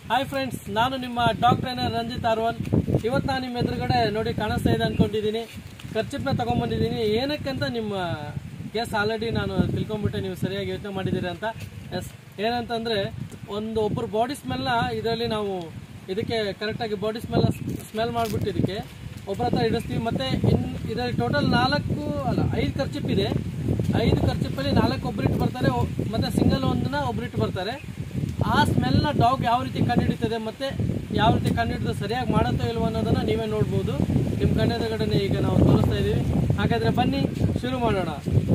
hi friends ನಾನು ನಿಮ್ಮ dog trainer Ranjit ಆರ್ವನ್ ಇವತ್ತು ನಾನು ನಿಮ್ಮ ಎದುರುಗಡೆ ನೋಡಿ ಕಾಣಿಸ್ತಾ ಇದೆ ಅನ್ಕೊಂಡಿದ್ದೀನಿ ಖರ್ಚಿಪ್ನ ತಗೊಂಡ್ಬಂದಿದ್ದೀನಿ ಏನಕ್ಕಂತ ನಿಮ್ಮ ಗೆಸ್ ಆಲ್ರೆಡಿ ನಾನು ತಿಳ್ಕೊಂಬಿಟ್ಟೆ ನೀವು ಸರಿಯಾಗಿ ಯೋಚನೆ ಮಾಡಿದ್ದೀರಿ ಅಂತ ಎಸ್ ಏನಂತಂದರೆ ಒಂದು ಒಬ್ಬರು ಬಾಡಿ ಸ್ಮೆಲ್ನ ಇದರಲ್ಲಿ ನಾವು ಇದಕ್ಕೆ ಕರೆಕ್ಟಾಗಿ ಬಾಡಿ ಸ್ಮೆಲ್ ಸ್ಮೆಲ್ ಮಾಡಿಬಿಟ್ಟು ಇದಕ್ಕೆ ಒಬ್ಬರ ಹತ್ರ ಇಡಿಸ್ತೀವಿ ಮತ್ತು ಇನ್ನು ಇದರಲ್ಲಿ ಟೋಟಲ್ ನಾಲ್ಕು ಅಲ್ಲ ಐದು ಖರ್ಚಿಪ್ ಇದೆ ಐದು ಖರ್ಚಿಪ್ಪಲ್ಲಿ ನಾಲ್ಕು ಒಬ್ಬರಿಟ್ಟು ಬರ್ತಾರೆ ಒ- ಮತ್ತೆ ಸಿಂಗಲ್ ಒಂದನ್ನ ಒಬ್ಬರಿಟ್ಟು ಬರ್ತಾರೆ ಆ ಸ್ಮೆಲ್ನ ಡಾಗ್ ಯಾವ ರೀತಿ ಕಂಡುಹಿಡಿತದೆ ಮತ್ತೆ ಯಾವ ರೀತಿ ಕಂಡುಹಿಡಿದು ಸರಿಯಾಗಿ ಮಾಡುತ್ತೋ ಇಲ್ವೋ ಅನ್ನೋದನ್ನ ನೀವೇ ನೋಡ್ಬೋದು ನಿಮ್ಮ ಕಣ್ಣೆದುರುಗಡೆನೆ ಈಗ ನಾವು ತೋರಿಸ್ತಾ ಇದ್ದೀವಿ ಹಾಗಾದ್ರೆ ಬನ್ನಿ ಶುರು ಮಾಡೋಣ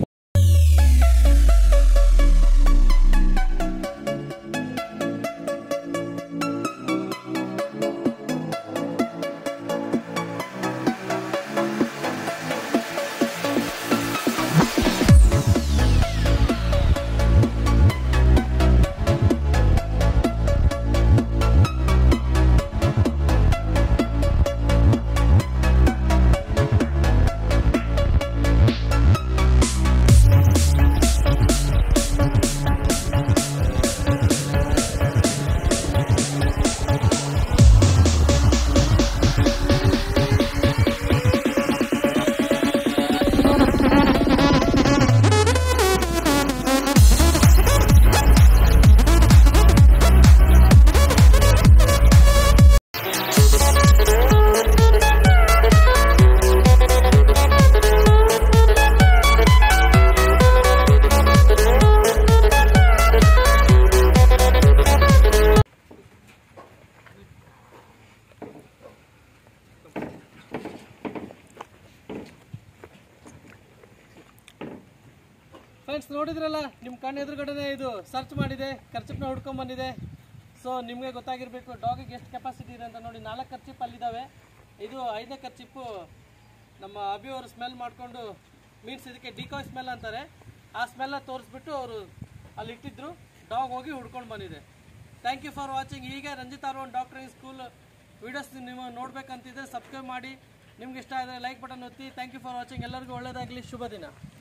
ಫ್ರೆಂಡ್ಸ್ ನೋಡಿದ್ರಲ್ಲ ನಿಮ್ಮ ಕಣ್ಣು ಎದುರುಗಡೆನೆ ಇದು ಸರ್ಚ್ ಮಾಡಿದೆ ಖರ್ಚಿಪ್ನ ಹುಡ್ಕೊಂಡ್ ಬಂದಿದೆ ಸೊ ನಿಮಗೆ ಗೊತ್ತಾಗಿರಬೇಕು ಡಾಗಿಗೆ ಎಷ್ಟು ಕೆಪಾಸಿಟಿ ಇದೆ ಅಂತ ನೋಡಿ ನಾಲ್ಕು ಖರ್ಚಿಪ್ ಅಲ್ಲಿದ್ದಾವೆ ಇದು ಐದನೇ ಖರ್ಚಿಪ್ಪು ನಮ್ಮ ಅಭಿ ಅವರು ಸ್ಮೆಲ್ ಮಾಡಿಕೊಂಡು ಮೀನ್ಸ್ ಇದಕ್ಕೆ ಡಿಕಾಯ್ ಸ್ಮೆಲ್ ಅಂತಾರೆ ಆ ಸ್ಮೆಲ್ನ ತೋರಿಸ್ಬಿಟ್ಟು ಅವರು ಅಲ್ಲಿ ಇಟ್ಟಿದ್ರು ಡಾಗ್ ಹೋಗಿ ಹುಡ್ಕೊಂಡು ಬಂದಿದೆ ಥ್ಯಾಂಕ್ ಯು ಫಾರ್ ವಾಚಿಂಗ್ ಹೀಗೆ ರಂಜಿತ್ ಆರ್ವನ್ ಡಾಕ್ಟರ್ ಸ್ಕೂಲ್ ವೀಡಿಯೋಸ್ ನೀವು ನೋಡ್ಬೇಕಂತಿದ್ರೆ ಸಬ್ಸ್ಕ್ರೈಬ್ ಮಾಡಿ ನಿಮ್ಗೆ ಇಷ್ಟ ಆದರೆ ಲೈಕ್ ಬಟನ್ ಒತ್ತಿ ಥ್ಯಾಂಕ್ ಯು ಫಾರ್ ವಾಚಿಂಗ್ ಎಲ್ಲರಿಗೂ ಒಳ್ಳೆಯದಾಗಲಿ ಶುಭ ದಿನ